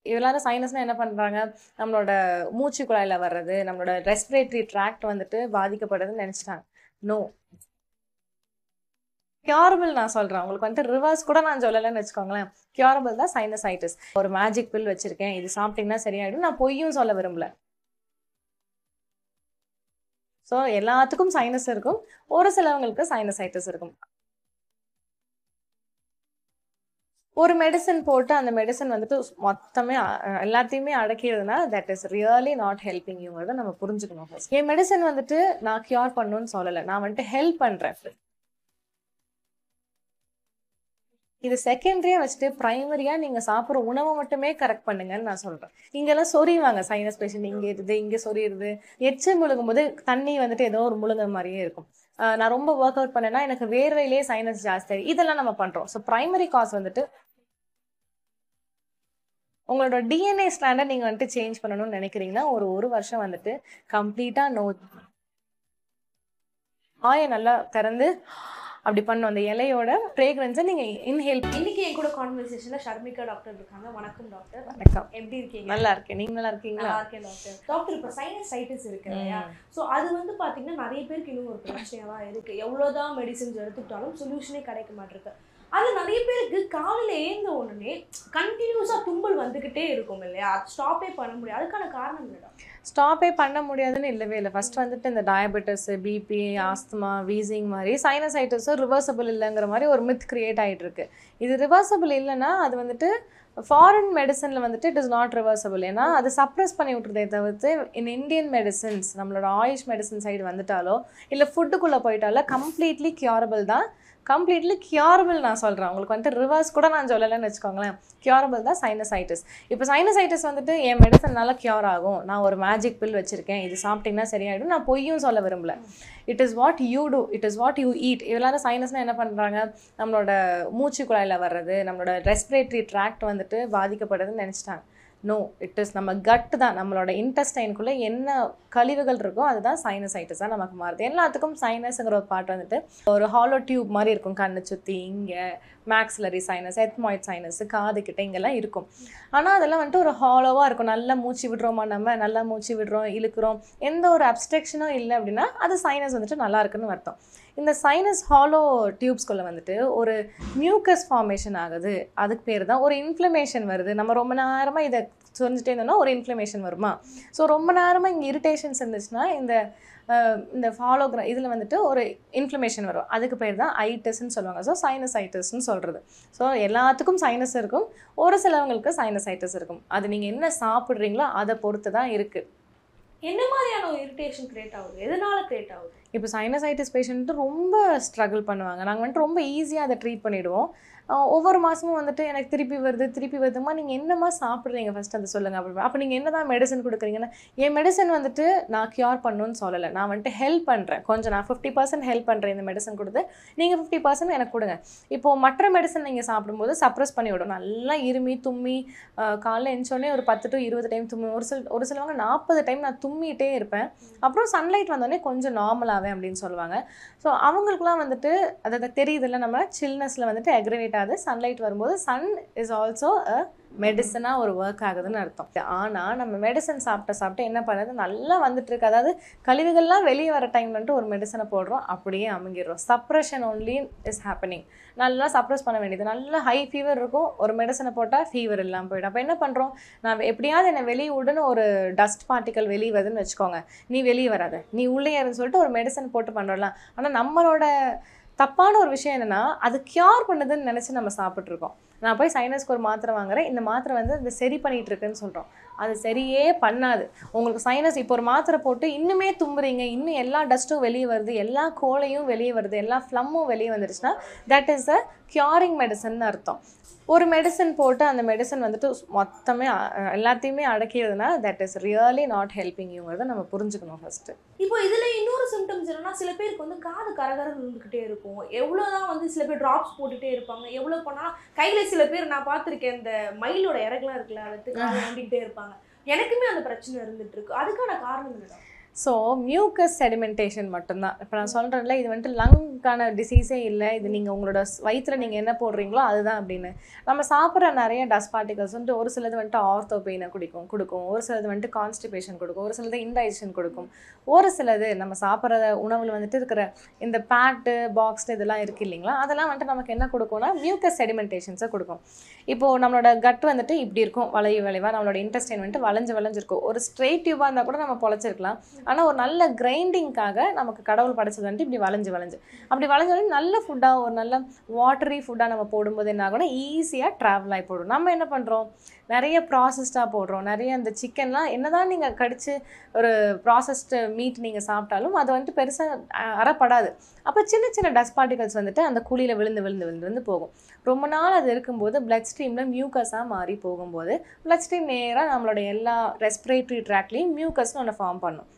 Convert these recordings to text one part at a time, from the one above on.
எல்லாரும் சைனஸ்னால் என்ன பண்ணுறாங்க நம்மளோட மூச்சு குழாயில் வர்றது நம்மளோட ரெஸ்பிரேட்டரி ட்ராக்ட் வந்துட்டு பாதிக்கப்படுதுன்னு நினச்சிட்டாங்க நோ கியூரபிள் நான் சொல்கிறேன் உங்களுக்கு வந்துட்டு ரிவர்ஸ் கூட நான் சொல்லலைன்னு வச்சுக்கோங்களேன் கியூரபிள் தான் சைனசைட்டிஸ் ஒரு மேஜிக் பில் வச்சுருக்கேன் இது சாப்பிட்டீங்கன்னா சரியாயிடும் நான் பொய்யும் சொல்ல விரும்பல ஸோ எல்லாத்துக்கும் சைனஸ் இருக்கும் ஒரு சிலவங்களுக்கு சைனசைட்டிஸ் இருக்கும் ஒரு மெடிசன் போட்டு அந்த மெடிசன் வந்துட்டு மொத்தமே அ- எல்லாத்தையுமே அடக்கிடுதுன்னா that is really not helping யூங்கிறத நம்ம புரிஞ்சுக்கணும் ஃபர்ஸ்ட் என் மெடிசன் வந்துட்டு நான் கியூர் பண்ணணும்னு சொல்லலை நான் வந்துட்டு ஹெல்ப் பண்ணுறேன் இது செகண்டரியா வச்சுட்டு பிரைமரியா நீங்க சாப்பிட்ற உணவை மட்டுமே கரெக்ட் பண்ணுங்கன்னு நான் சொல்றேன் இங்கெல்லாம் சொறிவாங்க சைனஸ் பேஷண்ட் இங்க இருது இங்க சொறியுது எச்சு முழுகும் போது தண்ணி வந்துட்டு ஏதோ ஒரு முழுங்குற மாதிரியே இருக்கும் ஆஹ் நான் ரொம்ப ஒர்க் அவுட் பண்ணேன்னா எனக்கு வேர்வையிலே சைனஸ் ஜாஸ்தி இதெல்லாம் நம்ம பண்றோம் ஸோ பிரைமரி காஸ் வந்துட்டு உங்களோட டிஎன்ஏ ஸ்டாண்டர்ட் நீங்க வந்துட்டு சேஞ்ச் பண்ணணும்னு நினைக்கிறீங்கன்னா ஒரு ஒரு வருஷம் வந்துட்டு கம்ப்ளீட்டா நோ ஆயை நல்லா திறந்து அப்படி பண்ணும் அந்த இலையோட ஃப்ரேக்ரன்ஸை நீங்க இன்ஹேல் இன்னைக்கு என் கூட கான்வர்சேஷன்ல ஷர்மிகா டாக்டர் இருக்காங்க வணக்கம் டாக்டர் வணக்கம் எப்படி இருக்கீங்க நல்லா இருக்கேன் நீங்க நல்லா இருக்கீங்களா நல்லா இருக்கேன் டாக்டர் டாக்டர் இப்போ சைனசைட்டிஸ் இருக்கு இல்லையா ஸோ அது வந்து பார்த்தீங்கன்னா நிறைய பேருக்கு இன்னும் ஒரு பிரச்சனையாக தான் இருக்கு எவ்வளோதான் மெடிசின்ஸ் எடுத்துக்கிட்டாலும் சொல்யூஷனே கிடைக்க மாட்டிருக்கு அது நிறைய பேருக்கு காலையில் ஏந்த உடனே கண்டினியூஸாக தும்பல் வந்துக்கிட்டே இருக்கும் இல்லையா ஸ்டாப்பே பண்ண முடியாது அதுக்கான காரணம் என்ன டாக்டர் ஸ்டாப்பே பண்ண முடியாதுன்னு இல்லவே இல்லை ஃபர்ஸ்ட் வந்துட்டு இந்த டயபெட்டிஸ் பிபி ஆஸ்துமா வீசிங் மாதிரி சைனசைட்டிஸும் ரிவர்சபிள் இல்லைங்கிற மாதிரி ஒரு மித் கிரியேட் ஆயிட்டு இருக்கு இது ரிவர்சபிள் இல்லைன்னா அது வந்துட்டு ஃபாரின் மெடிசனில் வந்துட்டு இட் இஸ் நாட் ரிவர்சபிள் ஏன்னா அது சப்ரஸ் பண்ணி விட்டுறதே தவிர்த்து இன் இந்தியன் மெடிசன்ஸ் நம்மளோட ஆயுஷ் மெடிசன் சைடு வந்துட்டாலோ இல்லை ஃபுட்டுக்குள்ளே போயிட்டாலோ கம்ப்ளீட்லி கியூரபிள் தான் கம்ப்ளீட்லி கியூரபிள் நான் சொல்கிறேன் உங்களுக்கு வந்துட்டு ரிவர்ஸ் கூட நான் சொல்லலைன்னு வச்சுக்கோங்களேன் கியூரபிள் தான் சைனசைட்டிஸ் இப்போ சைனசைட்டிஸ் வந்துட்டு என் மெடிசன்னால கியூர் ஆகும் நான் ஒரு மேஜிக் பில் வச்சுருக்கேன் இது சாப்பிட்டீங்கன்னா சரியாயிடும் நான் பொய்யும் சொல்ல விரும்பல it is what you do it is what you eat எல்லாரும் சைனஸ்னால் என்ன பண்ணுறாங்க நம்மளோட மூச்சு குழாயில் வர்றது நம்மளோட ரெஸ்பிரேட்டரி ட்ராக்ட் வந்துட்டு பாதிக்கப்படுதுன்னு நினச்சிட்டாங்க நோ இட் இஸ் நம்ம கட் தான் நம்மளோட இன்டெஸ்டைனுக்குள்ளே என்ன கழிவுகள் இருக்கோ அதுதான் சைனசைட்டிஸாக நமக்கு மாறுது எல்லாத்துக்கும் சைனஸுங்கிற ஒரு பாட்டு வந்துட்டு ஒரு ஹாலோ டியூப் மாதிரி இருக்கும் கண்ணை சுற்றி இங்கே மேக்ஸிலரி சைனஸ் எத்மாய்ட் சைனஸ் காது கிட்ட இங்கெல்லாம் இருக்கும் ஆனால் அதெல்லாம் வந்துட்டு ஒரு ஹாலோவாக இருக்கும் நல்லா மூச்சு விடுறோமா நம்ம நல்லா மூச்சு விடுறோம் இழுக்கிறோம் எந்த ஒரு அப்ஸ்ட்ரக்ஷனும் இல்லை அப்படின்னா அது சைனஸ் வந்துட்டு நல்லா இருக்குன்னு அர்த்தம் இந்த சைனஸ் ஹாலோ டியூப்ஸ்குள்ளே வந்துட்டு ஒரு மியூக்கஸ் ஃபார்மேஷன் ஆகுது அதுக்கு பேர் தான் ஒரு இன்ஃப்ளமேஷன் வருது நம்ம ரொம்ப நேரமாக இதை சொரிஞ்சுட்டே இருந்தோம்னா ஒரு இன்ஃப்ளமேஷன் வருமா ஸோ ரொம்ப நேரமாக இங்கே இரிட்டேஷன்ஸ் இருந்துச்சுன்னா இந்த அஹ், இந்த ஃபாலோகிரா இதில் வந்துட்டு ஒரு இன்ஃப்ளமேஷன் வரும் அதுக்கு பேர் தான் ஐட்டிஸ்ன்னு சொல்லுவாங்க ஸோ சைனசைட்டிஸ்னு சொல்கிறது ஸோ எல்லாத்துக்கும் சைனஸ் இருக்கும் ஒரு சிலவங்களுக்கு சைனசைட்டிஸ் இருக்கும் அது நீங்கள் என்ன சாப்பிட்றீங்களோ அதை பொறுத்து தான் இருக்குது என்ன மாதிரியான ஒரு இரிட்டேஷன் கிரியேட் ஆகுது எதனால கிரியேட் ஆகுது இப்போ சைனசைட்டிஸ் பேஷண்ட்டு ரொம்ப ஸ்ட்ரகிள் பண்ணுவாங்க நாங்கள் வந்துட்டு ரொம்ப ஈஸியாக அதை ட்ரீட் பண்ணிவிடுவோம் ஒவ்வொரு மாதமும் வந்துட்டு எனக்கு திருப்பி வருது திருப்பி வருதுமா நீங்கள் என்னம்மா சாப்பிட்றீங்க ஃபர்ஸ்ட் அதை சொல்லுங்கள் அப்படி அப்போ நீங்கள் என்ன தான் மெடிசன் கொடுக்குறீங்கன்னா என் மெடிசன் வந்துட்டு நான் க்யூர் பண்ணணும்னு சொல்லலை நான் வந்துட்டு ஹெல்ப் பண்ணுறேன் கொஞ்சம் நான் ஃபிஃப்டி பர்சன்ட் ஹெல்ப் பண்ணுறேன் இந்த மெடிசன் கொடுத்து நீங்கள் ஃபிஃப்டி பர்சன்ட் எனக்கு கொடுங்க இப்போது மற்ற மெடிசன் நீங்கள் சாப்பிடும்போது சப்ரஸ் பண்ணி விடும் நல்லா இருமி தும்மி ஆஹ் காலைல எழுந்தோடனே ஒரு பத்து டு இருபது டைம் தும்மி ஒரு சில ஒரு சிலவங்க நாற்பது டைம் நான் தும்மிட்டே இருப்பேன் அப்புறம் சன்லைட் வந்தோடனே கொஞ்சம் நார்மலாகவே அப்படின்னு சொல்லுவாங்க ஸோ அவங்களுக்குலாம் வந்துட்டு அதாவது தெரியுதுல்ல நம்ம சில்னஸில் வந்துட்டு அக்ரிவேட் ஆகுது சன்லைட் வரும்போது சன் இஸ் ஆல்சோ அ மெடிசனாக ஒரு ஒர்க் ஆகுதுன்னு அர்த்தம் ஆனால் நம்ம மெடிசன் சாப்பிட்ட சாப்பிட்டு என்ன பண்ணுறது நல்லா வந்துட்டு இருக்கு அதாவது கழிவுகள்லாம் வெளியே வர டைம் வந்துட்டு ஒரு மெடிசனை போடுறோம் அப்படியே அமுங்கிடுறோம் சப்ரஷன் ஒன்லி இஸ் ஹேப்பனிங் நல்லா சப்ரஸ் பண்ண வேண்டியது நல்லா ஹை ஃபீவர் இருக்கும் ஒரு மெடிசனை போட்டால் ஃபீவர் இல்லாமல் போயிடும் அப்போ என்ன பண்ணுறோம் நான் எப்படியாவது என்னை வெளியே விடுன்னு ஒரு டஸ்ட் பார்ட்டிக்கல் வெளியே வருதுன்னு வச்சுக்கோங்க நீ வெளியே வராத நீ உள்ளே இருன்னு சொல்லிட்டு ஒரு மெடிசன் போட்டு பண்ணுறலாம் ஆனால் நம்மளோட தப்பான ஒரு விஷயம் என்னென்னா அது க்யூர் பண்ணுதுன்னு நினச்சி நம்ம சாப்பிட்ருக்கோம் நான் போய் சைனஸ்க்கு ஒரு மாத்திரை வாங்குறேன் இந்த மாத்திரை வந்து அது சரி பண்ணிட்டு இருக்குன்னு சொல்கிறோம் அது சரியே பண்ணாது உங்களுக்கு சைனஸ் இப்போ ஒரு மாத்திரை போட்டு இன்னுமே தும்புறீங்க இன்னும் எல்லா டஸ்ட்டும் வெளியே வருது எல்லா கோலையும் வெளியே வருது எல்லா ஃப்ளம்மும் வெளியே வந்துருச்சுன்னா that is a curing medicine அர்த்தம் ஒரு மெடிசன் போட்டு அந்த மெடிசன் வந்துட்டு மொத்தமே அ- எல்லாத்தையுமே அடக்கிடுதுன்னா that is really not helping யூங்கிறத நம்ம புரிஞ்சுக்கணும் ஃபஸ்ட்டு இப்போ இதுல இன்னொரு சிம்டம்ஸ் என்னன்னா சில பேருக்கு வந்து காது கரகரம் இருந்துகிட்டே இருக்கும் எவ்வளவுதான் வந்து சில பேர் டிராப்ஸ் போட்டுட்டே இருப்பாங்க எவ்வளவு பண்ணாலும் கையில சில பேர் நான் பார்த்திருக்கேன் இந்த மயிலோட இறகுலாம் இருக்குல்ல அதை எடுத்து காது நோண்டிக்கிட்டே இருப்பாங்க எனக்குமே அந்த பிரச்சனை இருந்துட்டு இருக்கு அதுக்கான காரணம் என்னடா ஸோ மியூக்கஸ் செடிமெண்டேஷன் மட்டும்தான் இப்போ நான் சொல்கிறேன்ல இது வந்துட்டு லங்க்கான டிசீஸே இல்லை இது நீங்கள் உங்களோட வயிற்றில் நீங்கள் என்ன போடுறீங்களோ அதுதான் அப்படின்னு நம்ம சாப்பிட்ற நிறைய டஸ்ட் பார்ட்டிகல்ஸ் வந்துட்டு ஒரு சிலது வந்துட்டு ஆர்த்தோ பெயினை குடிக்கும் கொடுக்கும் ஒரு சிலது வந்துட்டு கான்ஸ்டிபேஷன் கொடுக்கும் ஒரு சிலது இன்டைஜஷன் கொடுக்கும் ஒரு சிலது நம்ம சாப்பிட்ற உணவில் வந்துட்டு இருக்கிற இந்த பேட்டு பாக்ஸ் இதெல்லாம் இருக்குது இல்லைங்களா அதெல்லாம் வந்துட்டு நமக்கு என்ன கொடுக்கும்னா மியூக்கஸ் செடிமெண்டேஷன்ஸை கொடுக்கும் இப்போது நம்மளோட கட் வந்துட்டு இப்படி இருக்கும் வளைவு வளைவாக நம்மளோட இன்டெஸ்டைன் வந்துட்டு வளைஞ்சு வளைஞ்சிருக்கும் ஒரு ஸ்ட்ரெயிட் டியூபாக இருந்தால் கூட நம்ம பொழைச்சிருக்கலாம் ஆனால் ஒரு நல்ல கிரைண்டிங்காக நமக்கு கடவுள் படைச்சது வந்துட்டு இப்படி வளைஞ்சு வளைஞ்சு அப்படி வளைஞ்சு வளைஞ்சு நல்ல ஃபுட்டாக ஒரு நல்ல வாட்டரி ஃபுட்டாக நம்ம போடும்போது என்ன ஆகும்னா ஈஸியாக ட்ராவல் ஆகி போடும் நம்ம என்ன பண்ணுறோம் நிறைய ப்ராசஸ்டாக போடுறோம் நிறைய அந்த சிக்கன்லாம் என்னதான் நீங்கள் கடிச்சு ஒரு ப்ராசஸ்டு மீட் நீங்கள் சாப்பிட்டாலும் அது வந்துட்டு பெருசாக அறப்படாது அப்போ சின்ன சின்ன டஸ்ட் பார்ட்டிகல்ஸ் வந்துட்டு அந்த குழியில் விழுந்து விழுந்து விழுந்து விழுந்து போகும் ரொம்ப நாள் அது இருக்கும்போது பிளட் ஸ்ட்ரீமில் மியூக்கஸாக மாறி போகும்போது பிளட் ஸ்ட்ரீம் நேராக நம்மளோட எல்லா ரெஸ்பிரேட்டரி ட்ராக்லேயும் மியூக்கஸ்னு ஒன்று ஃபார்ம் பண்ணும்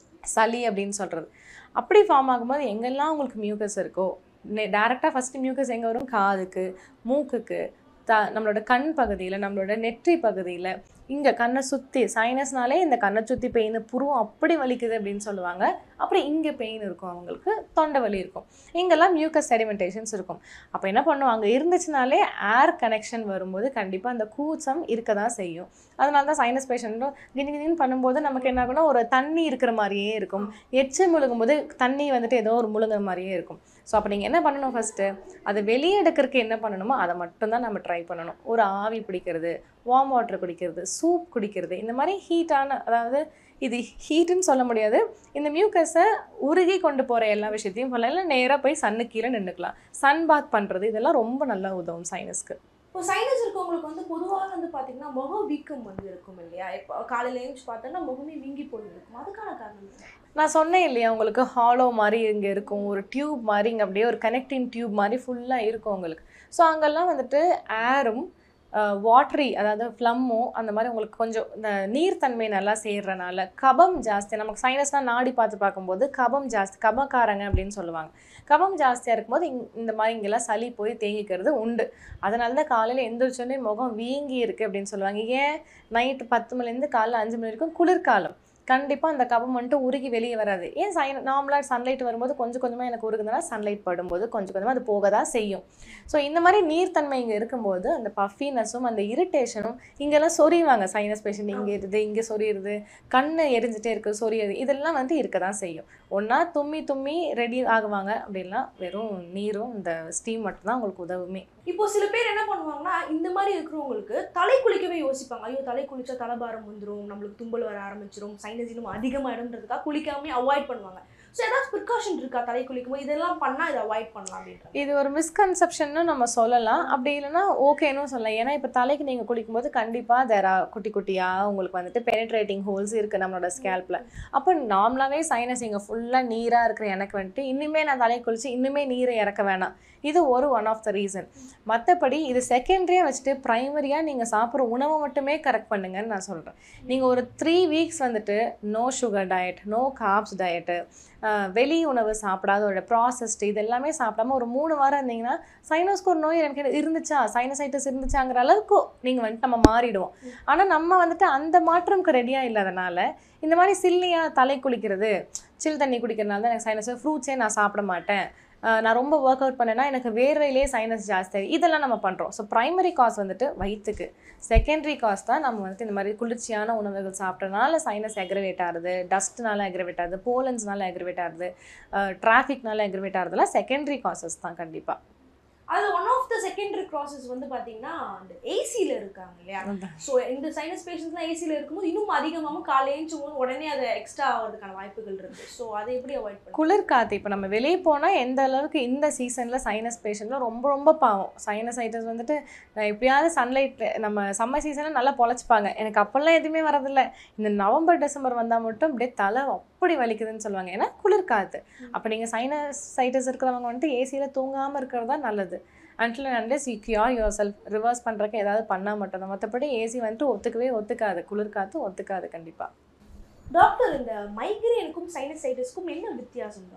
சளி அப்படின்னு சொல்கிறது அப்படி ஃபார்ம் ஆகும்போது எங்கெல்லாம் உங்களுக்கு மியூக்கஸ் இருக்கோ டேரெக்டாக ஃபஸ்ட்டு மியூக்கஸ் எங்கே வரும் காதுக்கு மூக்குக்கு த நம்மளோட கண் பகுதியில் நம்மளோட நெற்றி பகுதியில் இங்கே கண்ணை சுற்றி சைனஸ்னாலே இந்த கண்ணை சுற்றி பெயின் புருவம் அப்படி வலிக்குது அப்படின்னு சொல்லுவாங்க அப்புறம் இங்கே பெயின் இருக்கும் அவங்களுக்கு தொண்டை வலி இருக்கும் இங்கெல்லாம் மியூக்கஸ் செடிமெண்டேஷன்ஸ் இருக்கும் அப்போ என்ன பண்ணுவோம் அங்கே இருந்துச்சுனாலே ஏர் கனெக்ஷன் வரும்போது கண்டிப்பாக அந்த கூச்சம் இருக்க தான் செய்யும் அதனால தான் சைனஸ் பேஷண்ட்டும் கிணி கிணின்னு பண்ணும்போது நமக்கு என்ன ஆகும்னா ஒரு தண்ணி இருக்கிற மாதிரியே இருக்கும் எச்சு முழுங்கும்போது தண்ணி வந்துட்டு ஏதோ ஒரு முழுங்குற மாதிரியே இருக்கும் ஸோ அப்போ நீங்கள் என்ன பண்ணணும் ஃபஸ்ட்டு அதை வெளியே எடுக்கிறதுக்கு என்ன பண்ணணுமோ அதை மட்டும்தான் நம்ம ட்ரை பண்ணணும் ஒரு ஆவி பிடிக்கிறது வார்ம் வாட்டர் குடிக்கிறது சூப் குடிக்கிறது இந்த மாதிரி ஹீட்டான அதாவது இது ஹீட்டுன்னு சொல்ல முடியாது இந்த மியூக்கஸை உருகி கொண்டு போகிற எல்லா விஷயத்தையும் பண்ணலாம் இல்லை நேராக போய் சன்னு கீழே நின்றுக்கலாம் சன் பாத் பண்ணுறது இதெல்லாம் ரொம்ப நல்லா உதவும் சைனஸ்க்கு இப்போ சைனஸ் இருக்கவங்களுக்கு வந்து பொதுவாக வந்து பார்த்தீங்கன்னா முக வீக்கம் வந்து இருக்கும் இல்லையா இப்போ காலையில எழுந்துச்சு பார்த்தோன்னா முகமே வீங்கி போயிருக்கும் அதுக்கான காரணம் என்ன? நான் சொன்னேன் இல்லையா உங்களுக்கு ஹாலோ மாதிரி இங்கே இருக்கும் ஒரு டியூப் மாதிரி இங்கே அப்படியே ஒரு கனெக்டிங் டியூப் மாதிரி ஃபுல்லாக இருக்கும் உங்களுக்கு ஸோ அங்கெல்லாம் வந்துட்டு ஏரும் வாட்ரி அதாவது ஃப்ளம்மும் அந்த மாதிரி உங்களுக்கு கொஞ்சம் இந்த நீர்த்தன்மை நல்லா சேர்றனால கபம் ஜாஸ்தி நமக்கு சைனஸ்னால் நாடி பார்த்து பார்க்கும்போது கபம் ஜாஸ்தி கபக்காரங்க அப்படின்னு சொல்லுவாங்க கபம் ஜாஸ்தியாக இருக்கும்போது இங் இந்த மாதிரி இங்கெல்லாம் சளி போய் தேங்கிக்கிறது உண்டு அதனால தான் காலையில் எந்திரிச்சோடனே முகம் வீங்கி இருக்குது அப்படின்னு சொல்லுவாங்க ஏன் நைட்டு பத்து மணிலேருந்து காலைல அஞ்சு மணி வரைக்கும் குளிர்காலம் கண்டிப்பாக அந்த கபம் வந்துட்டு உருகி வெளியே வராது ஏன் சைன் நார்மலாக சன்லைட் வரும்போது கொஞ்சம் கொஞ்சமாக எனக்கு உருகுதுன்னா சன்லைட் படும்போது கொஞ்சம் கொஞ்சமாக அது போக தான் செய்யும் ஸோ இந்த மாதிரி நீர்த்தன்மை இங்கே இருக்கும்போது அந்த பஃபினஸும் அந்த இரிட்டேஷனும் இங்கெல்லாம் சொறிவாங்க சைனஸ் பேஷண்ட் இங்கே இருது இங்கே சொறியுது கண் எரிஞ்சிட்டே இருக்குது சொறியுது இதெல்லாம் வந்து இருக்க தான் செய்யும் ஒன்றா தும்மி தும்மி ரெடி ஆகுவாங்க அப்படின்னா வெறும் நீரும் இந்த ஸ்டீம் மட்டும்தான் உங்களுக்கு உதவுமே இப்போ சில பேர் என்ன பண்ணுவாங்கன்னா இந்த மாதிரி இருக்கிறவங்களுக்கு தலை குளிக்கவே யோசிப்பாங்க ஐயோ தலை குளிச்சா தலைபாரம் வந்துரும் நம்மளுக்கு தும்பல் வர ஆரம்பிச்சிரும் சைனஸ் இன்னும் அதிகமாயிடும்ன்றதுக்காக குளிக்காம அவாய்ட் பண்ணுவாங்க ஸோ ஏதாச்சும் ப்ரிகாஷன் இருக்கா தலை குளிக்கும் போது இதெல்லாம் பண்ணா இதை அவாய்ட் பண்ணலாம் அப்படின்றாங்க இது ஒரு மிஸ்கன்செப்ஷன்னு நம்ம சொல்லலாம் அப்படி இல்லைன்னா ஓகேன்னு சொல்லலாம் ஏன்னா இப்போ தலைக்கு நீங்கள் குளிக்கும்போது கண்டிப்பாக தெரா குட்டி குட்டியாக உங்களுக்கு வந்துட்டு பெனிட்ரேட்டிங் ஹோல்ஸ் இருக்குது நம்மளோட ஸ்கேல்பில் அப்போ நார்மலாகவே சைனஸ் இங்கே ஃபுல்லாக நீராக இருக்கிற எனக்கு வந்துட்டு இன்னுமே நான் தலையை குளிச்சு இன்னுமே நீரை இறக்க வேணாம் இது ஒரு ஒன் ஆஃப் த ரீசன் மற்றபடி இது செகண்டரியாக வச்சுட்டு ப்ரைமரியாக நீங்கள் சாப்பிட்ற உணவை மட்டுமே கரெக்ட் பண்ணுங்கன்னு நான் சொல்கிறேன் நீங்கள் ஒரு த்ரீ வீக்ஸ் வந்துட்டு no sugar diet no carbs diet வெளி உணவு சாப்பிடாத ஒரு ப்ராசஸ்டு இது எல்லாமே சாப்பிடாம ஒரு மூணு வாரம் இருந்தீங்கன்னா சைனஸ்க்கு ஒரு நோய் எனக்கு இருந்துச்சா சைனசைட்டிஸ் இருந்துச்சாங்கிற அளவுக்கு நீங்கள் வந்துட்டு நம்ம மாறிடுவோம் ஆனால் நம்ம வந்துட்டு அந்த மாற்றம்க்கு ரெடியாக இல்லாதனால இந்த மாதிரி சில்லியாக தலை குளிக்கிறது சில் தண்ணி குடிக்கிறனால தான் எனக்கு சைனஸ் ஃப்ரூட்ஸே நான் சாப்பிட மாட்டேன் ஆஹ் நான் ரொம்ப ஒர்க் அவுட் பண்ணேன்னா எனக்கு வேர்வையிலே சைனஸ் ஜாஸ்தி இதெல்லாம் நம்ம பண்ணுறோம் ஸோ ப்ரைமரி காஸ் வந்துட்டு வயிற்றுக்கு செகண்டரி காஸ் தான் நம்ம வந்துட்டு இந்த மாதிரி குளிர்ச்சியான உணவுகள் சாப்பிட்றதுனால சைனஸ் அக்ரவேட் ஆகுது டஸ்ட்னால அக்ரவேட் ஆகுது போலன்ஸ்னால அக்ரவேட் ஆகுது டிராஃபிக்னால அக்ரவேட் ஆகுதுலாம் செகண்டரி காசஸ் தான் கண்டிப்பாக அது one of the secondary process வந்து பார்த்தீங்கன்னா அந்த ஏசியில் இருக்காங்க இல்லையா ஸோ இந்த சைனஸ் பேஷண்ட்ஸ்லாம் ஏசியில் இருக்கும்போது இன்னும் அதிகமாக காலை ஏஞ்சும் போது உடனே அது எக்ஸ்ட்ரா ஆகிறதுக்கான வாய்ப்புகள் இருக்கு ஸோ அதை எப்படி அவாய்ட் பண்ண குளிர் காற்று இப்போ நம்ம வெளியே போனால் எந்த அளவுக்கு இந்த சீசனில் சைனஸ் பேஷண்ட்லாம் ரொம்ப ரொம்ப பாவம் சைனசைட்டிஸ் வந்துட்டு அஹ் எப்படியாவது சன்லைட் நம்ம சம்மர் சீசனில் நல்லா பொழைச்சிப்பாங்க எனக்கு அப்போல்லாம் எதுவுமே வரதில்லை இந்த நவம்பர் டிசம்பர் வந்தால் மட்டும் அப்படியே தலை அப்படி வலிக்குதுன்னு சொல்லுவாங்க ஏன்னா குளிர் காற்று அப்போ நீங்கள் சைனசைட்டிஸ் இருக்கிறவங்க வந்துட்டு ஏசியில் தூங்காமல் இருக்கிறது தான் நல்லது until unless you cure yourself reverse பண்ணுறக்கு ஏதாவது பண்ணால் மட்டும்தான் மற்றபடி ஏசி வந்துட்டு ஒத்துக்கவே ஒத்துக்காது குளிர் காற்று ஒத்துக்காது கண்டிப்பாக டாக்டர் இந்த மைக்ரேனுக்கும் சைனசைட்டிஸ்க்கும் என்ன வித்தியாசம் டாக்டர்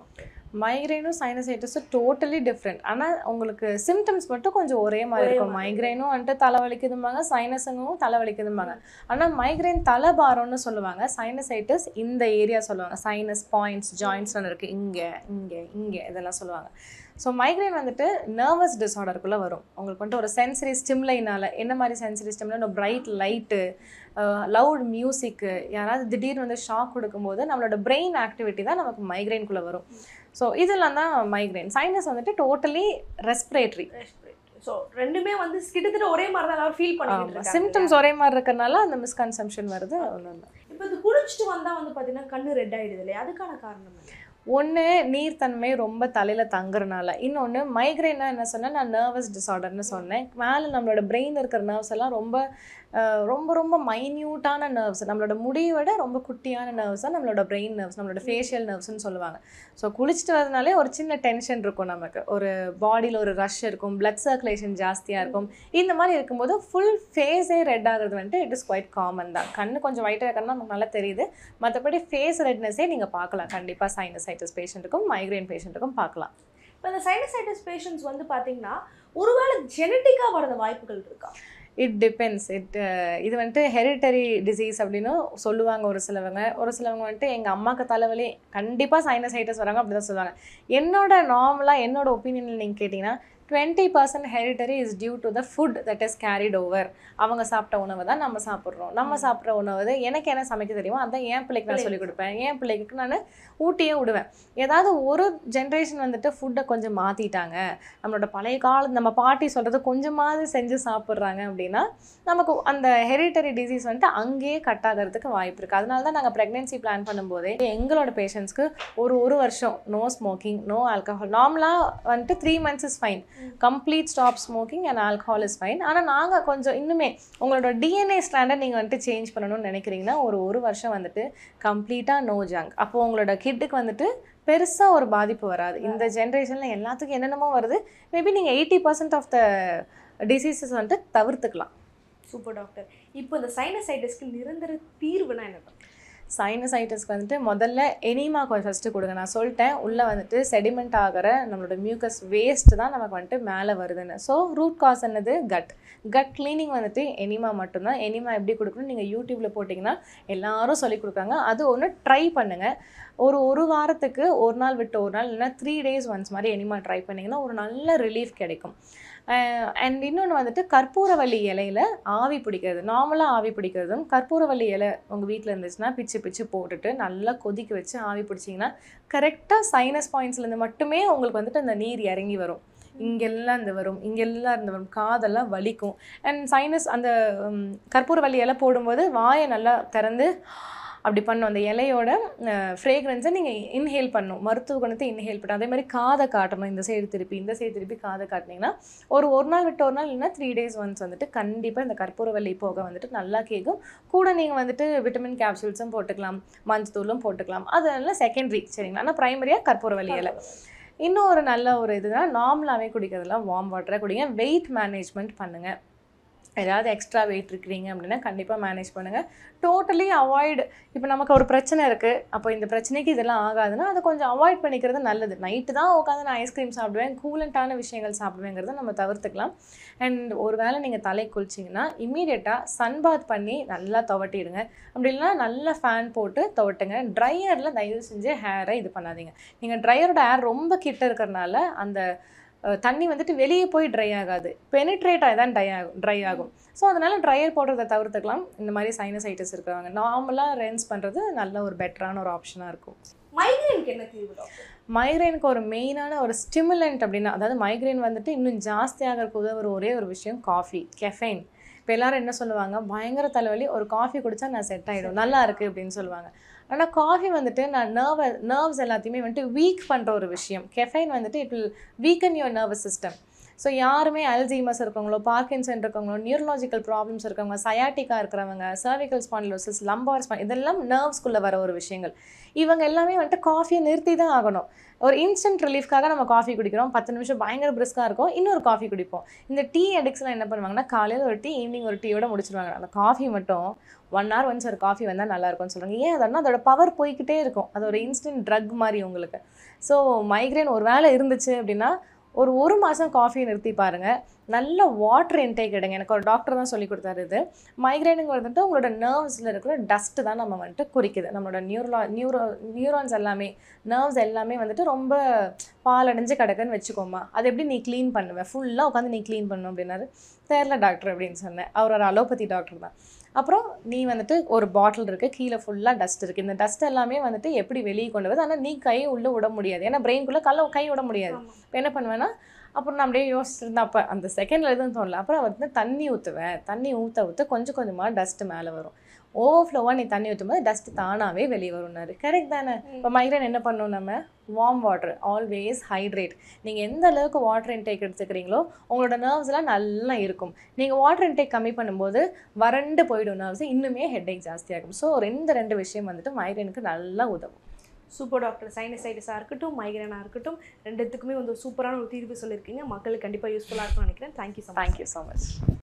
மைக்ரைனும் சைனசைட்டிஸும் டோட்டலி டிஃப்ரெண்ட் ஆனால் உங்களுக்கு சிம்டம்ஸ் மட்டும் கொஞ்சம் ஒரே மாதிரி ஒரே இருக்கும் மாதிரி. மைக்ரைனும் வந்துட்டு தலைவலிக்குதும்பாங்க சைனஸுங்கும் தலைவலிக்குதும்பாங்க ஆனால் மைக்ரைன் தலைபாரம்னு சொல்லுவாங்க சைனசைட்டிஸ் இந்த ஏரியா சொல்லுவாங்க சைனஸ் பாயிண்ட்ஸ் ஜாயின்ட்ஸ்லாம் இருக்குது இங்கே இங்கே இங்கே இதெல்லாம் சொல்லுவாங்க ஸோ மைக்ரைன் வந்துட்டு நர்வஸ் டிஸார்டருக்குள்ளே வரும் உங்களுக்கு வந்துட்டு ஒரு சென்சரி ஸ்டிம்லைனால என்ன மாதிரி sensory stimuli bright light loud music யாராவது திடீர்னு வந்து ஷாக் கொடுக்கும்போது நம்மளோட பிரெயின் ஆக்டிவிட்டி தான் நமக்கு மைக்ரைன்குள்ளே வரும் ஸோ இதெல்லாம் தான் மைக்ரைன் சைனஸ் வந்துட்டு டோட்டலி ரெஸ்பிரேட்டரி ஸோ ரெண்டுமே வந்து கிட்டத்தட்ட ஒரே மாதிரி தான் எல்லாரும் ஃபீல் பண்ணிட்டு இருக்காங்க சிம்டம்ஸ் ஒரே மாதிரி இருக்கறனால அந்த மிஸ்கன்செப்ஷன் வருது ஒன்று இப்போ இது குளிச்சுட்டு வந்தா வந்து பாத்தீங்கன்னா கண்ணு ரெட் ஆயிடுது இல்லையா அதுக்கான காரணம் என்ன ஒன்று நீர்த்தன்மை ரொம்ப தலையில் தங்குறனால இன்னொன்று மைக்ரைனா என்ன சொன்னேன் நான் நர்வஸ் டிஸார்டர்னு சொன்னேன் மேலே நம்மளோட பிரெயின் இருக்கிற நர்வ்ஸ் எல்லாம் ரொம்ப அஹ், ரொம்ப ரொம்ப மைன்யூட்டான நர்வ்ஸ் நம்மளோட முடியை விட ரொம்ப குட்டியான நர்வ்ஸ் தான் நம்மளோட பிரெயின் நர்வ்ஸ் நம்மளோட ஃபேஷியல் நர்வ்ஸ்னு சொல்லுவாங்க ஸோ குளிச்சுட்டு வரதுனாலே ஒரு சின்ன டென்ஷன் இருக்கும் நமக்கு ஒரு பாடியில் ஒரு ரஷ் இருக்கும் பிளட் சர்க்குலேஷன் ஜாஸ்தியாக இருக்கும் இந்த மாதிரி இருக்கும்போது ஃபுல் ஃபேஸே ரெட் ஆகுறது வந்துட்டு இட் இஸ் குவைட் காமன் தான் கண்ணு கொஞ்சம் ஒயிட்டாக இருக்கிறது நமக்கு நல்லா தெரியுது மற்றபடி ஃபேஸ் ரெட்னஸே நீங்கள் பார்க்கலாம் கண்டிப்பாக சைனசைட்டிஸ் பேஷண்ட்டுக்கும் மைக்ரைன் பேஷண்ட்டுக்கும் பார்க்கலாம் இப்போ இந்த சைனசைட்டிஸ் பேஷண்ட்ஸ் வந்து பாத்தீங்கன்னா ஒருவேளை ஜெனட்டிக்கா வரத வாய்ப்புகள் இருக்கா இட் டிபெண்ட்ஸ் இட் இது வந்துட்டு ஹெரிட்டரி டிசீஸ் அப்படின்னு சொல்லுவாங்க ஒரு சிலவங்க ஒரு சிலவங்க வந்துட்டு எங்கள் அம்மாவுக்கு தலைவலி கண்டிப்பாக சைனசைட்டிஸ் வராங்க அப்படி தான் சொல்லுவாங்க என்னோட நார்மலாக என்னோட ஒப்பீனியனில் நீங்கள் கேட்டிங்கன்னா twenty percent hereditary is due to the food that is carried over அவங்க சாப்பிட்ட உணவை தான் நம்ம சாப்பிட்றோம் நம்ம சாப்பிட்ற உணவு தான் எனக்கு என்ன சமைக்க தெரியுமோ அதான் என் பிள்ளைக்கு நான் சொல்லிக் கொடுப்பேன் என் பிள்ளைக்கு நான் ஊட்டியே விடுவேன் ஏதாவது ஒரு ஜென்ரேஷன் வந்துட்டு ஃபுட்டை கொஞ்சம் மாற்றிட்டாங்க நம்மளோட பழைய காலம் நம்ம பாட்டி சொல்கிறது கொஞ்சமாவது செஞ்சு சாப்பிட்றாங்க அப்படின்னா நமக்கு அந்த ஹெரிட்டரி டிசீஸ் வந்துட்டு அங்கேயே கட் ஆகிறதுக்கு வாய்ப்பு இருக்குது அதனால தான் நாங்கள் ப்ரெக்னென்சி பிளான் பண்ணும்போதே எங்களோட பேஷண்ட்ஸ்க்கு ஒரு ஒரு வருஷம் நோ ஸ்மோக்கிங் நோ ஆல்கஹால் நார்மலாக வந்துட்டு three months is fine complete stop smoking and alcohol is fine ஆனால் நாங்கள் கொஞ்சம் இன்னுமே உங்களோட டிஎன்ஏ ஸ்டாண்டர்ட் நீங்கள் வந்துட்டு சேஞ்ச் பண்ணணும்னு நினைக்கிறீங்கன்னா ஒரு ஒரு வருஷம் வந்துட்டு கம்ப்ளீட்டாக நோ ஜங்க் அப்போது உங்களோட கிட்டுக்கு வந்துட்டு பெருசாக ஒரு பாதிப்பு வராது இந்த ஜென்ரேஷனில் எல்லாத்துக்கும் என்னென்னமோ வருது மேபி நீங்கள் eighty percent of the diseases வந்துட்டு தவிர்த்துக்கலாம் சூப்பர் டாக்டர் இப்போ இந்த சைனசைட்டிஸ்க்கு நிரந்தர தீர்வுனா என்ன டாக்டர் சைனசைட்டிஸ்க்கு வந்துட்டு முதல்ல எனிமா கொஞ்சம் ஃபஸ்ட்டு கொடுங்க நான் சொல்லிட்டேன் உள்ளே வந்துட்டு செடிமெண்ட் ஆகிற நம்மளோட மியூக்கஸ் வேஸ்ட் தான் நமக்கு வந்துட்டு மேலே வருதுன்னு ஸோ ரூட் காஸ் என்னது கட் கட் க்ளீனிங் வந்துட்டு எனிமா மட்டும்தான் எனிமா எப்படி கொடுக்கணும் நீங்கள் யூடியூப்பில் போட்டிங்கன்னா எல்லாரும் சொல்லி கொடுக்குறாங்க அது ஒன்று ட்ரை பண்ணுங்கள் ஒரு ஒரு வாரத்துக்கு ஒரு நாள் விட்டு ஒரு நாள் இல்லைன்னா த்ரீ டேஸ் ஒன்ஸ் மாதிரி எனிமா ட்ரை பண்ணிங்கன்னா ஒரு நல்ல ரிலீஃப் கிடைக்கும் அண்ட் இன்னொன்று வந்துட்டு கற்பூரவள்ளி இலையில ஆவி பிடிக்கிறது நார்மலாக ஆவி பிடிக்கிறதும் கற்பூரவள்ளி இலை உங்கள் வீட்டில் இருந்துச்சுன்னா பிச்சு பிச்சு போட்டுட்டு நல்லா கொதிக்க வச்சு ஆவி பிடிச்சிங்கன்னா கரெக்டாக சைனஸ் பாயிண்ட்ஸ்லேருந்து மட்டுமே உங்களுக்கு வந்துட்டு அந்த நீர் இறங்கி வரும் இங்கெல்லாம் இருந்து வரும் இங்கெல்லாம் இருந்து வரும் காதெல்லாம் வலிக்கும் அண்ட் சைனஸ் அந்த ம், கற்பூரவள்ளி இலை போடும்போது வாயை நல்லா திறந்து அப்படி பண்ணும் அந்த இலையோட ஃப்ரேக்ரன்ஸை நீங்கள் இன்ஹேல் பண்ணணும் மருத்துவ குணத்தை இன்ஹேல் பண்ணணும் அதே மாதிரி காதை காட்டணும் இந்த சைடு திருப்பி இந்த சைடு திருப்பி காதை காட்டினீங்கன்னா ஒரு ஒரு நாள் விட்டு ஒரு நாள் இல்லைன்னா த்ரீ டேஸ் ஒன்ஸ் வந்துட்டு கண்டிப்பாக இந்த கற்பூரவள்ளி போக வந்துட்டு நல்லா கேட்கும் கூட நீங்கள் வந்துட்டு விட்டமின் கேப்சூல்ஸும் போட்டுக்கலாம் மஞ்சத்தூளும் போட்டுக்கலாம் அதெல்லாம் செகண்டரி சரிங்களா ஆனால் ப்ரைமரியாக கற்பூரவள்ளி இலை இன்னும் ஒரு நல்ல ஒரு இதுதான் நார்மலாகவே குடிக்கிறதுலாம் வார்ம் வாட்டரை குடிங்க வெயிட் மேனேஜ்மெண்ட் பண்ணுங்கள் ஏதாவது எக்ஸ்ட்ரா வெயிட் இருக்கிறீங்க அப்படின்னா கண்டிப்பாக மேனேஜ் பண்ணுங்கள் டோட்டலி அவாய்டு இப்போ நமக்கு ஒரு பிரச்சனை இருக்குது அப்போ இந்த பிரச்சனைக்கு இதெல்லாம் ஆகாதுன்னா அதை கொஞ்சம் அவாய்ட் பண்ணிக்கிறது நல்லது நைட்டு தான் உட்காந்து நான் ஐஸ்கிரீம் சாப்பிடுவேன் கூலண்ட்டான விஷயங்கள் சாப்பிடுவேங்கிறத நம்ம தவிர்த்துக்கலாம் அண்ட் ஒரு வேளை நீங்கள் தலை குளிச்சிங்கன்னா இம்மீடியட்டாக சன்பாத் பண்ணி நல்லா துவட்டிடுங்க அப்படி இல்லைன்னா நல்லா ஃபேன் போட்டு துவட்டுங்க ட்ரையரில் தயவு செஞ்சு ஹேரை இது பண்ணாதீங்க நீங்கள் ட்ரையரோட ஹேர் ரொம்ப கிட்ட இருக்கிறனால அந்த அஹ், தண்ணி வந்துட்டு வெளியே போய் ட்ரை ஆகாது பெனிட்ரேட் ஆகி தான் ட்ரை ஆகும் ட்ரை ஆகும் ஸோ அதனால் ட்ரையர் போடுறதை தவிர்த்துக்கலாம் இந்த மாதிரி சைனசைட்டிஸ் இருக்கிறவங்க நார்மலாக ரென்ஸ் பண்ணுறது நல்ல ஒரு பெட்டரான ஒரு ஆப்ஷனாக இருக்கும் மைக்ரேனுக்கு என்ன தீர்வு டாக்டர் மைக்ரைனுக்கு ஒரு மெயினான ஒரு ஸ்டிமுலண்ட் அப்படின்னா அதாவது மைக்ரைன் வந்துட்டு இன்னும் ஜாஸ்தியாகிறதுக்கு உதவுற ஒரே ஒரு விஷயம் காஃபி கெஃபைன் இப்போ எல்லாரும் என்ன சொல்லுவாங்க பயங்கர தலைவலி ஒரு காஃபி குடிச்சா நான் செட் ஆகிடும் நல்லா இருக்குது அப்படின்னு சொல்லுவாங்க ஆனால் காஃபி வந்துட்டு நான் நர்வ நர்வ்ஸ் எல்லாத்தையுமே வந்துட்டு வீக் பண்ணுற ஒரு விஷயம் கெஃபைன் வந்துட்டு it will weaken your nervous system so யாருமே அல்சீமஸ் இருக்கவங்களோ பார்க்கின்சன் இருக்கவங்களோ நியூரலாஜிக்கல் ப்ராப்ளம்ஸ் இருக்கவங்க சயாட்டிக்கா இருக்கிறவங்க சர்விக்கல் ஸ்பாண்டிலோசிஸ் லம்பார் ஸ்பான் இதெல்லாம் நர்வ்ஸ்குள்ளே வர ஒரு விஷயங்கள் இவங்க எல்லாமே வந்துட்டு காஃபியை நிறுத்தி தான் ஆகணும் ஒரு இன்ஸ்டன்ட் ரிலீஃப்காக நம்ம காஃபி குடிக்கிறோம் பத்து நிமிஷம் பயங்கர பிரிஸ்காக இருக்கும் இன்னொரு காஃபி குடிப்போம் இந்த டீ அடிக்ஸ்லாம் என்ன பண்ணுவாங்கன்னா காலையில் ஒரு டீ ஈவினிங் ஒரு டீயோட முடிச்சிருவாங்க அந்த காஃபி மட்டும் ஒன் ஹவர் ஒன்ஸ் ஒரு காஃபி வந்தால் நல்லா இருக்கும்னு சொல்கிறாங்க ஏன் அதனா அதோட பவர் போய்க்கிட்டே இருக்கும் அது ஒரு இன்ஸ்டன்ட் ட்ரக் மாதிரி உங்களுக்கு ஸோ மைக்ரேன் ஒரு வேளை இருந்துச்சு அப்படின்னா ஒரு ஒரு மாதம் காஃபி நிறுத்தி பாருங்கள் நல்ல வாட்டர் இன்டேக் எடுங்க எனக்கு ஒரு டாக்டர் தான் சொல்லி கொடுத்தாரு இது மைக்ரைனுங்க வந்துட்டு உங்களோட நர்வ்ஸில் இருக்கிற டஸ்ட்டு தான் நம்ம வந்துட்டு குறிக்குது நம்மளோட நியூரலா நியூரோ நியூரான்ஸ் எல்லாமே நர்வ்ஸ் எல்லாமே வந்துட்டு ரொம்ப பாலடைஞ்சு கிடக்குன்னு வச்சுக்கோமா அது எப்படி நீ க்ளீன் பண்ணுவேன் ஃபுல்லாக உட்காந்து நீ க்ளீன் பண்ணணும் அப்படின்னாரு தெரில டாக்டர் அப்படின்னு சொன்னேன் அவர் ஒரு அலோபதி டாக்டர் தான் அப்புறம் நீ வந்துட்டு ஒரு பாட்டில் இருக்குது கீழே ஃபுல்லாக டஸ்ட் இருக்குது இந்த டஸ்ட் எல்லாமே வந்துட்டு எப்படி வெளியே கொண்டு வருது ஆனால் நீ கை உள்ளே விட முடியாது ஏன்னா பிரெயின்குள்ளே கல்ல கை விட முடியாது ஆமா. இப்போ என்ன பண்ணுவேன்னா அப்புறம் நான் அப்படியே யோசிச்சுட்டு இருந்தேன் அப்போ அந்த செகண்டில் எதுவும் தோணல அப்புறம் வந்து தண்ணி ஊற்றுவேன் தண்ணி ஊற்ற ஊற்ற கொஞ்சம் கொஞ்சமாக டஸ்ட்டு மேலே வரும் ஓவர்ஃப்ளோவாக நீ தண்ணி ஊற்றும் போது டஸ்ட் தானாகவே வெளியே வரும்னாரு கரெக்ட் தானே இப்போ மைக்ரேன் என்ன பண்ணணும் நம்ம வார்ம் வாட்டர் ஆல்வேஸ் ஹைட்ரேட் நீங்கள் எந்த அளவுக்கு வாட்டர் இன்டேக் எடுத்துக்கிறீங்களோ உங்களோட நர்வ்ஸ்லாம் நல்லா இருக்கும் நீங்கள் வாட்டர் இன்டேக் கம்மி பண்ணும்போது வறண்டு போயிடும் நர்வ்ஸ் இன்னுமே ஹெட்ஏக் ஜாஸ்தியாகும் ஸோ ரெண்டு ரெண்டு விஷயம் வந்துட்டு மைக்ரேனுக்கு நல்லா உதவும் சூப்பர் டாக்டர் சைனசைட்டிஸாக இருக்கட்டும் மைக்ரேனாக இருக்கட்டும் ரெண்டுத்துக்குமே வந்து ஒரு சூப்பரான ஒரு தீர்வு சொல்லியிருக்கீங்க மக்களுக்கு கண்டிப்பாக யூஸ்ஃபுல்லாக இருக்கும்னு நினைக்கிறேன் thank you so much thank you so much